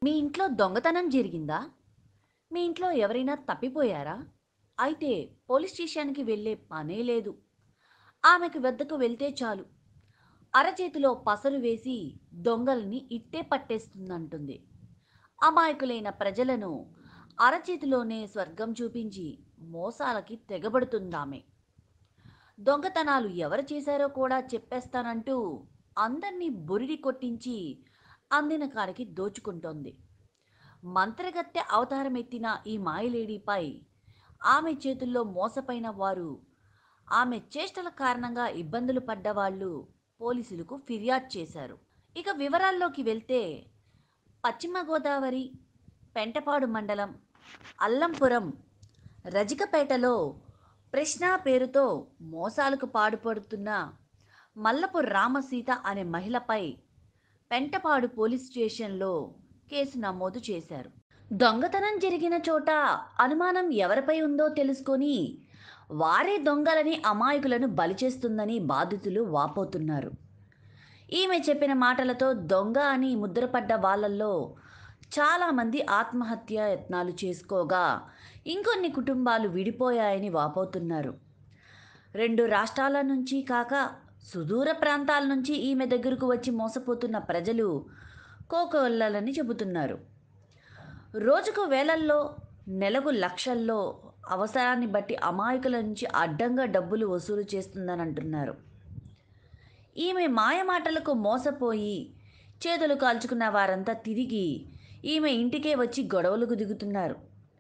మీ ఇంట్లో దొంగతనం జరిగిందా మీ ఇంట్లో ఎవరైనా తప్పిపోయారా అయితే పోలీస్ స్టేషన్కి వెళ్ళే పనే లేదు ఆమెకు వద్దకు వెళ్తే చాలు అరచేతిలో పసరు వేసి దొంగల్ని ఇట్టే పట్టేస్తుందంటుంది అమాయకులైన ప్రజలను అరచేతిలోనే స్వర్గం చూపించి మోసాలకి తెగబడుతుందామె దొంగతనాలు ఎవరు చేశారో కూడా చెప్పేస్తానంటూ అందర్నీ బురిడి కొట్టించి అందిన కాడికి దోచుకుంటోంది మంత్రగత్తె అవతారం ఎత్తిన ఈ మాయలేడీపై ఆమె చేతుల్లో మోసపోయిన వారు ఆమె చేష్టల కారణంగా ఇబ్బందులు పడ్డవాళ్ళు పోలీసులకు ఫిర్యాదు చేశారు ఇక వివరాల్లోకి వెళ్తే పశ్చిమ గోదావరి పెంటపాడు మండలం అల్లంపురం రజికపేటలో ప్రశ్న పేరుతో మోసాలకు పాడుపడుతున్న మల్లపు రామసీత అనే మహిళపై పెంటపాడు పోలీస్ స్టేషన్లో కేసు నమోదు చేశారు దొంగతనం జరిగిన చోట అనుమానం ఎవరిపై ఉందో తెలుసుకొని వారే దొంగలని అమాయకులను బలి చేస్తుందని బాధితులు వాపోతున్నారు ఈమె చెప్పిన మాటలతో దొంగ అని ముద్రపడ్డ వాళ్ళల్లో చాలామంది ఆత్మహత్య యత్నాలు చేసుకోగా ఇంకొన్ని కుటుంబాలు విడిపోయాయని వాపోతున్నారు రెండు రాష్ట్రాల నుంచి కాక సుదూర ప్రాంతాల నుంచి ఈమె దగ్గరకు వచ్చి మోసపోతున్న ప్రజలు కోకొల్లాలని చెబుతున్నారు రోజుకు వేలల్లో నెలకు లక్షల్లో అవసరాన్ని బట్టి అమాయకుల నుంచి అడ్డంగా డబ్బులు వసూలు చేస్తుందని అంటున్నారు ఈమె మాయమాటలకు మోసపోయి చేతులు కాల్చుకున్న వారంతా తిరిగి ఈమె ఇంటికే వచ్చి గొడవలకు దిగుతున్నారు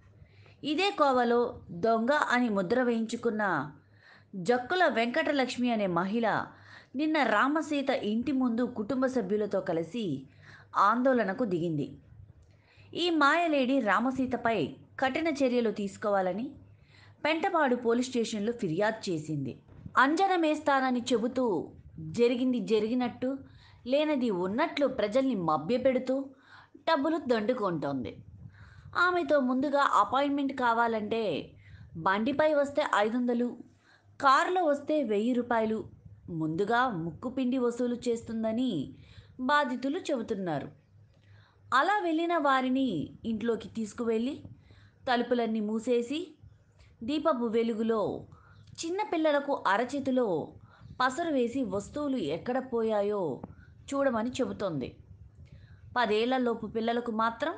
ఇదే కోవలో దొంగ అని ముద్ర వేయించుకున్న జక్కుల వెంకటలక్ష్మి అనే మహిళ నిన్న రామసీత ఇంటి ముందు కుటుంబ సభ్యులతో కలిసి ఆందోళనకు దిగింది ఈ మాయలేడి రామసీతపై కఠిన చర్యలు తీసుకోవాలని పెంటపాడు పోలీస్ స్టేషన్లో ఫిర్యాదు చేసింది అంజనమేస్తానని చెబుతూ జరిగింది జరిగినట్టు లేనది ఉన్నట్లు ప్రజల్ని మభ్యపెడుతూ డబ్బులు దండుకుంటోంది ఆమెతో ముందుగా అపాయింట్మెంట్ కావాలంటే బండిపై వస్తే ఐదు వందలు కారులో వస్తే వెయ్యి రూపాయలు ముందుగా ముక్కు పిండి వసూలు చేస్తుందని బాధితులు చెబుతున్నారు అలా వెళ్ళిన వారిని ఇంట్లోకి తీసుకువెళ్ళి తలుపులన్నీ మూసేసి దీపపు వెలుగులో చిన్నపిల్లలకు అరచేతిలో పసరు వేసి వస్తువులు ఎక్కడ పోయాయో చూడమని చెబుతోంది పదేళ్లలోపు పిల్లలకు మాత్రం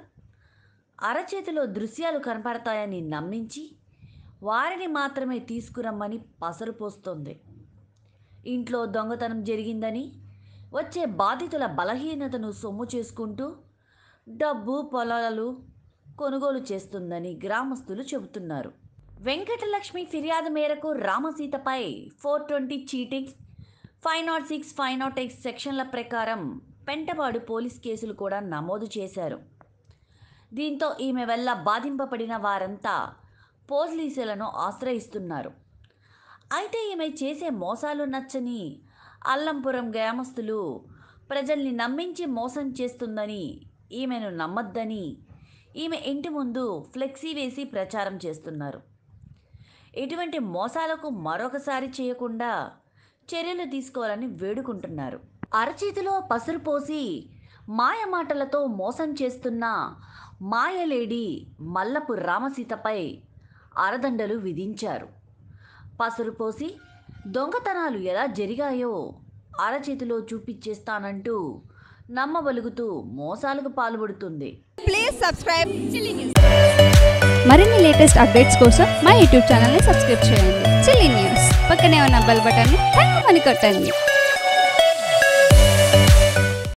అరచేతిలో దృశ్యాలు కనపడతాయని నమ్మించి వారిని మాత్రమే తీసుకురమ్మని పసరు పోస్తోంది ఇంట్లో దొంగతనం జరిగిందని వచ్చే బాధితుల బలహీనతను సొమ్ము చేసుకుంటూ డబ్బు పొలాలు కొనుగోలు చేస్తుందని గ్రామస్తులు చెబుతున్నారు వెంకటలక్ష్మి ఫిర్యాదు మేరకు రామసీతపై four twenty cheating five nought six five nought eight సెక్షన్ల ప్రకారం పెంటపాడు పోలీస్ కేసులు కూడా నమోదు చేశారు దీంతో ఈమె వల్ల బాధింపబడిన వారంతా పోలీసులను ఆశ్రయిస్తున్నారు అయితే ఈమె చేసే మోసాలు నచ్చని అల్లంపురం గ్రామస్తులు ప్రజల్ని నమ్మించి మోసం చేస్తుందని ఈమెను నమ్మొద్దని ఈమె ఇంటి ముందు ఫ్లెక్సీ వేసి ప్రచారం చేస్తున్నారు ఇటువంటి మోసాలకు మరొకసారి చేయకుండా చర్యలు తీసుకోవాలని వేడుకుంటున్నారు అరచేతిలో పసురు పోసి మాయమాటలతో మోసం చేస్తున్న మాయలేడి మల్లపు రామసీతపై అరదండలు విధించారు పసురు పోసి దొంగతనాలు ఎలా జరిగాయో అరచేతిలో చూపించేస్తానంటూ నమ్మబలుగుతూ మోసాలకు పాల్పడుతుంది ప్లీజ్ సబ్స్క్రైబ్ మరిన్ని లేటెస్ట్ అప్డేట్స్ కోసం మా యూట్యూబ్ ఛానల్ని సబ్స్క్రైబ్ చేయండి చిల్లీ న్యూస్ పక్కనే ఉన్న బెల్ బటన్ని టంగ్ అని కొట్టండి